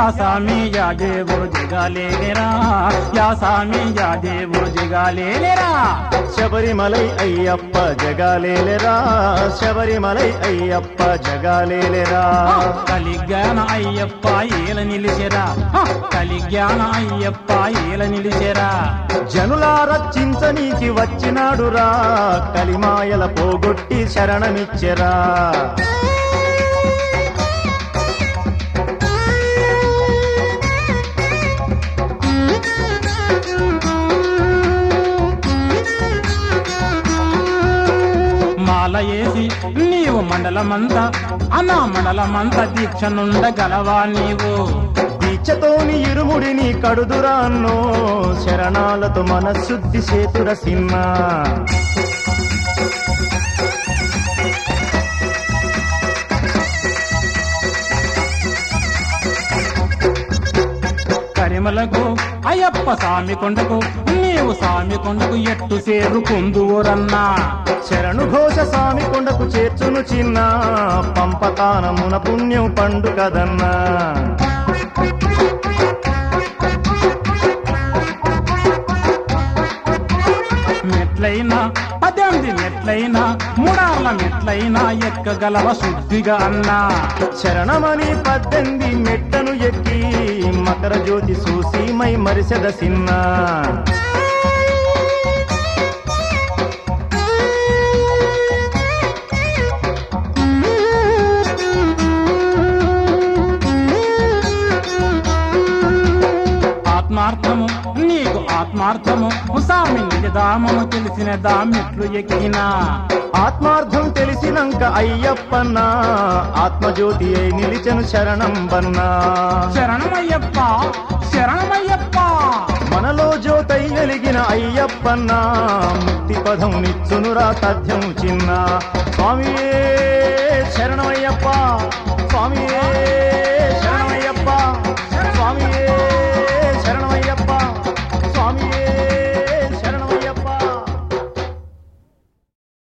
యాసామి యాదేవో జగాలేరా యాసామి యాదేవో జగాలేరా శబరిమలై అయ్యప్ప జగాలేలెరా శబరిమలై అయ్యప్ప జగాలేలెరా కలిజ్ఞాన అయ్యప్ప ఏల నిలిచెరా కలిజ్ఞాన అయ్యప్ప ఏల నిలిచెరా జనులారచించనీకి వచ్చినాడురా కలిమాయల పోగొట్టి శరణమిచ్చెరా మాల వేసి నీవు మండలమంతా అన్నా మండలమంతా దీక్ష నుండగలవా నీవు దీక్షతోని ఇరుముడిని కడుదురాన్నో శరణాలతో మనశుద్ధి చేతుర సిన్నా కరిమలకు అయ్యప్ప సామి కొండకు నీవు సామి కొండకు ఎట్టు చేరుకుందువురన్నా శరణు ఘోష స్వామి కొండకు చేర్చును చిన్న పంపతానమున పుణ్యం పండు కదన్నా మెట్లైనా పద్దెనిమిది మెట్లైనా మూడార్ల మెట్లైనా ఎక్కగలవ శుద్ధిగా అన్నా శరణమని పద్దెనిమిది మెట్టను ఎక్కి మకర జ్యోతి చూసి మై మరిసెద సిన్న ఆత్మార్థము నీకు ఆత్మార్థము సామి నిజదామము తెలిసిన దా మెట్లు ఎక్కినా ఆత్మార్థం తెలిసినంక అయ్యప్పన్న ఆత్మజ్యోతి అయి నిలిచెను శరణం బన్నా శరణమయ్యప్ప శరణమయ్యప్ప మనలో జ్యోతై వెలిగిన అయ్యప్పన్న ముక్తి పదం నిచ్చునురా తథ్యం చిన్న స్వామియే శరణమయ్యప్ప స్వామియే